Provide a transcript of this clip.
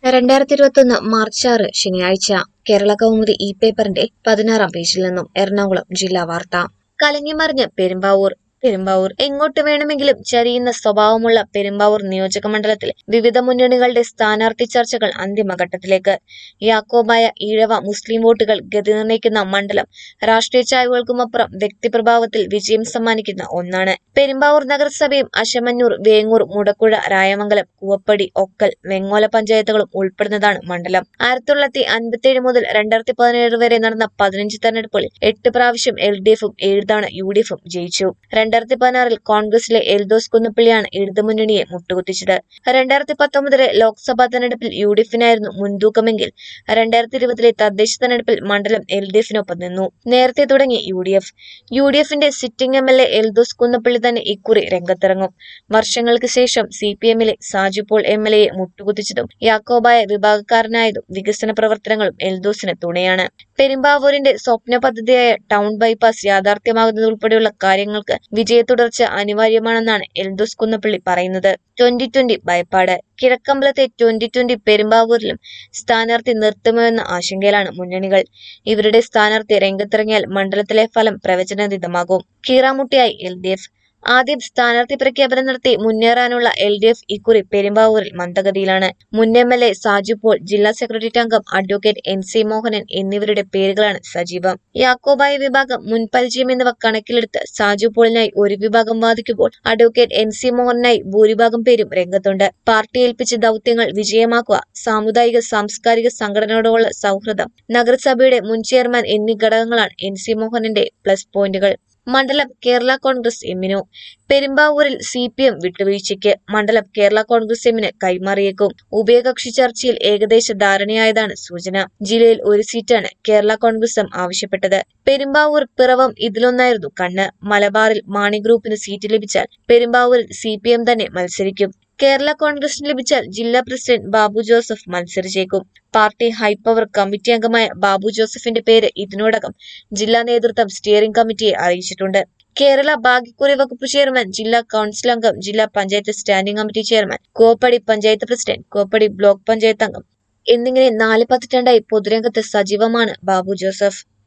രണ്ടായിരത്തി ഇരുപത്തൊന്ന് മാർച്ച് ആറ് ശനിയാഴ്ച കേരള കൗമുദി ഇ പേപ്പറിന്റെ പതിനാറാം പേജിൽ നിന്നും എറണാകുളം ജില്ലാ വാർത്ത കലങ്ങിമറിഞ്ഞ് പെരുമ്പാവൂർ പെരുമ്പാവൂർ എങ്ങോട്ട് വേണമെങ്കിലും ചരിയുന്ന സ്വഭാവമുള്ള പെരുമ്പാവൂർ നിയോജക മണ്ഡലത്തിൽ വിവിധ മുന്നണികളുടെ സ്ഥാനാർത്ഥി ചർച്ചകൾ അന്തിമഘട്ടത്തിലേക്ക് യാക്കോബായ ഈഴവ മുസ്ലിം വോട്ടുകൾ ഗതി നിർണ്ണയിക്കുന്ന മണ്ഡലം രാഷ്ട്രീയ ചായ്വുകൾക്കുമപ്പുറം വ്യക്തിപ്രഭാവത്തിൽ വിജയം സമ്മാനിക്കുന്ന ഒന്നാണ് പെരുമ്പാവൂർ നഗരസഭയും അശമന്നൂർ വേങ്ങൂർ മുടക്കുഴ രായമംഗലം കൂവപ്പടി ഒക്കൽ വെങ്ങോല പഞ്ചായത്തുകളും ഉൾപ്പെടുന്നതാണ് മണ്ഡലം ആയിരത്തി തൊള്ളായിരത്തി അൻപത്തിയേഴ് മുതൽ രണ്ടായിരത്തി പതിനേഴ് വരെ നടന്ന പതിനഞ്ച് തെരഞ്ഞെടുപ്പുകളിൽ എട്ട് പ്രാവശ്യം എൽ ഡി എഫും ഏഴ് തവണ യു ഡി എഫും ജയിച്ചു രണ്ടായിരത്തി പതിനാറിൽ കോൺഗ്രസിലെ എൽദോസ് കുന്നപ്പള്ളിയാണ് ഇടതുമുന്നണിയെ മുട്ടുകുത്തിച്ചത് രണ്ടായിരത്തി പത്തൊമ്പതിലെ ലോക്സഭാ തെരഞ്ഞെടുപ്പിൽ യു ഡി എഫിനായിരുന്നു മുൻതൂക്കമെങ്കിൽ രണ്ടായിരത്തി ഇരുപതിലെ തദ്ദേശ തെരഞ്ഞെടുപ്പിൽ മണ്ഡലം എൽ ഡി എഫിനൊപ്പം നിന്നു നേരത്തെ തുടങ്ങി U D F U D എഫിന്റെ sitting M L A Eldhose Kunnappilly തന്നെ ഇക്കുറി രംഗത്തിറങ്ങും വർഷങ്ങൾക്ക് ശേഷം സി പി എമ്മിലെ സാജു പോൾ എം എൽ എയെ മുട്ടുകുത്തിച്ചതും യാക്കോബായ വിഭാഗക്കാരനായതും വികസന പ്രവർത്തനങ്ങളും എൽദോസിന് തുണയാണ് പെരുമ്പാവൂരിന്റെ സ്വപ്ന പദ്ധതിയായ ടൗൺ ബൈപ്പാസ് യാഥാർത്ഥ്യമാകുന്നതുൾപ്പെടെയുള്ള കാര്യങ്ങൾക്ക് വിജയത്തുടർച്ച അനിവാര്യമാണെന്നാണ് എൽദോസ് കുന്നപ്പള്ളി പറയുന്നത് ട്വന്റി ട്വന്റി ഭയപ്പാട് കിഴക്കമ്പലത്തെ ട്വന്റി ട്വന്റി പെരുമ്പാവൂരിലും സ്ഥാനാർത്ഥി നിർത്തുമോ എന്ന ആശങ്കയിലാണ് മുന്നണികൾ ഇവരുടെ സ്ഥാനാർത്ഥി രംഗത്തിറങ്ങിയാൽ മണ്ഡലത്തിലെ ഫലം പ്രവചനാതീതമാകും കീറാമുട്ടിയായി എൽ ഡി എഫ് ആദ്യം സ്ഥാനാർത്ഥി പ്രഖ്യാപനം നടത്തി മുന്നേറാനുള്ള എൽ ഡി എഫ് ഇക്കുറി പെരുമ്പാവൂരിൽ മന്ദഗതിയിലാണ് മുൻ M L A Saju Paul ജില്ലാ സെക്രട്ടേറിയറ്റ് അംഗം അഡ്വക്കേറ്റ് എൻ സി മോഹനൻ എന്നിവരുടെ പേരുകളാണ് സജീവം യാക്കോബായ വിഭാഗം മുൻപരിചയം എന്നിവ കണക്കിലെടുത്ത് സാജു പോളിനായി ഒരു വിഭാഗം വാദിക്കുമ്പോൾ അഡ്വക്കേറ്റ് എൻ സി മോഹനായി ഭൂരിഭാഗം പേരും രംഗത്തുണ്ട് പാർട്ടി ഏൽപ്പിച്ച ദൗത്യങ്ങൾ വിജയമാക്കുക സാമുദായിക സാംസ്കാരിക സംഘടനകളോടുള്ള സൗഹൃദം നഗരസഭയുടെ മുൻ ചെയർമാൻ എന്നീ ഘടകങ്ങളാണ് എൻ സി മോഹനന്റെ പ്ലസ് പോയിന്റുകൾ മണ്ഡലം കേരള കോൺഗ്രസ് എമ്മിനു പെരുമ്പാവൂരിൽ സി പി എം വിട്ടുവീഴ്ചയ്ക്ക് മണ്ഡലം കേരള കോൺഗ്രസ് എമ്മിന് കൈമാറിയേക്കും ഉഭയകക്ഷി ചർച്ചയിൽ ഏകദേശ ധാരണയായതാണ് സൂചന ജില്ലയിൽ ഒരു സീറ്റാണ് കേരള കോൺഗ്രസ് എം ആവശ്യപ്പെട്ടത് പെരുമ്പാവൂർ പിറവം ഇതിലൊന്നായിരുന്നു കണ്ണ് മലബാറിൽ മാണി ഗ്രൂപ്പിന് സീറ്റ് ലഭിച്ചാൽ പെരുമ്പാവൂരിൽ സി പി എം തന്നെ മത്സരിക്കും കേരള കോൺഗ്രസിന് ലഭിച്ചാൽ ജില്ലാ പ്രസിഡന്റ് ബാബു ജോസഫ് മത്സരിച്ചേക്കും പാർട്ടി ഹൈപ്പവർ കമ്മിറ്റി അംഗമായ ബാബു ജോസഫിന്റെ പേര് ഇതിനോടകം ജില്ലാ നേതൃത്വം സ്റ്റിയറിംഗ് കമ്മിറ്റിയെ അറിയിച്ചിട്ടുണ്ട് കേരള ഭാഗ്യക്കുറി വകുപ്പ് ചെയർമാൻ ജില്ലാ കൌൺസിൽ അംഗം ജില്ലാ panchayat standing committee chairman Koppady panchayat president Koppady block panchayat അംഗം എന്നിങ്ങനെ നാല് പതിറ്റാണ്ടായി പൊതുരംഗത്ത് സജീവമാണ് ബാബു ജോസഫ്